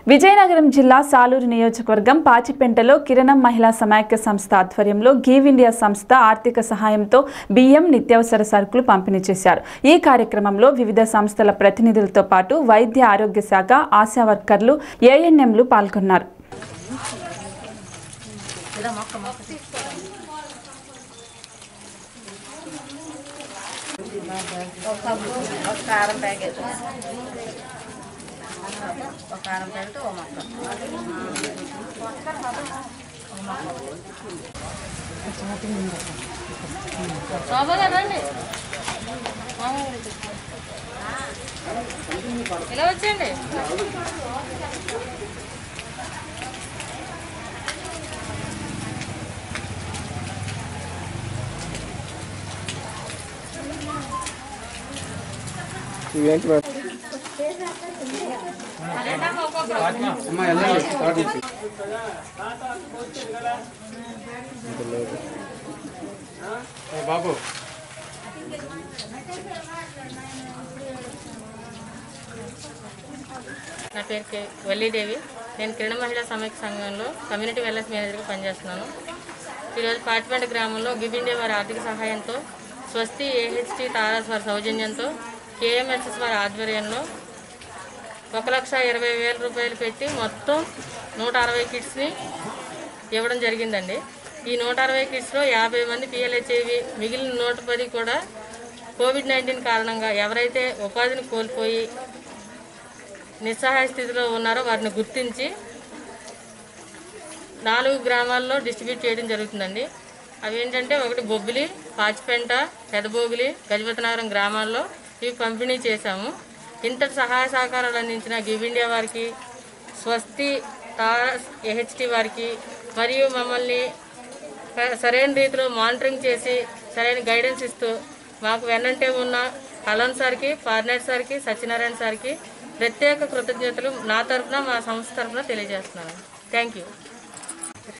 విజయనగరం జిల్లా సాలూరు నియోజకవర్గం పాచిపెంటలో కిరణం మహిళా సమాఖ్య సంస్థ ఆధ్వర్యంలో గివ్ ఇండియా సంస్థ ఆర్థిక సహాయంతో బియ్యం నిత్యావసర సరుకులు పంపిణీ చేశారు ఈ కార్యక్రమంలో వివిధ సంస్థల ప్రతినిధులతో పాటు వైద్య ఆరోగ్య శాఖ ఆశా వర్కర్లు ఏఎన్ఎంలు పాల్గొన్నారు ఒక కప్పు ఒక కారం ప్యాకెట్ ఒక కారం ప్యాకెట్ ఒక మొక్క శోభ కదండి ఇలా వచ్చేయండి ఇవేంటి మేడం అమ్మ వెళ్ళండి స్టార్ట్ నుంచి బాబు నా పేరు కే వల్లీదేవి నేను కిరణ మహిళా సమైక్య సంఘంలో కమ్యూనిటీ వెల్నెస్ మేనేజర్గా పనిచేస్తున్నాను ఈరోజు పాటిపేట గ్రామంలో గివ్ ఇండియా వారి ఆర్థిక సహాయంతో స్వస్తి ఏహెచ్టి తారాస్ వారి సౌజన్యంతో కేఎంఎస్ఎస్ వారి ఆధ్వర్యంలో ఒక లక్ష ఇరవై వేల రూపాయలు పెట్టి మొత్తం నూట అరవై కిట్స్ని ఇవ్వడం జరిగిందండి ఈ నూట అరవై కిట్స్లో యాభై మంది పిఎల్హెచ్ఐవి మిగిలిన నూట పది కూడా కోవిడ్ నైన్టీన్ కారణంగా ఎవరైతే ఉపాధిని కోల్పోయి నిస్సహాయ స్థితిలో ఉన్నారో వారిని గుర్తించి నాలుగు గ్రామాల్లో డిస్ట్రిబ్యూట్ చేయడం జరుగుతుందండి అవి ఏంటంటే ఒకటి బొబ్బిలి పాచిపెంట పెదబోగిలి గజపతినగరం గ్రామాల్లో ఇవి పంపిణీ చేశాము ఇంతటి సహాయ సహకారాలు అందించిన గివ్ ఇండియా వారికి స్వస్తి తారస్ ఏహెచ్టి వారికి మరియు మమ్మల్ని స- సరైన రీతిలో మానిటరింగ్ చేసి సరైన గైడెన్స్ ఇస్తూ మాకు వెన్నంటే ఉన్న కలన్ సార్కి ఫార్నెట్ సార్కి సత్యనారాయణ సార్కి ప్రత్యేక కృతజ్ఞతలు నా తరఫున మా సంస్థ తరఫున తెలియజేస్తున్నాను థ్యాంక్ యూ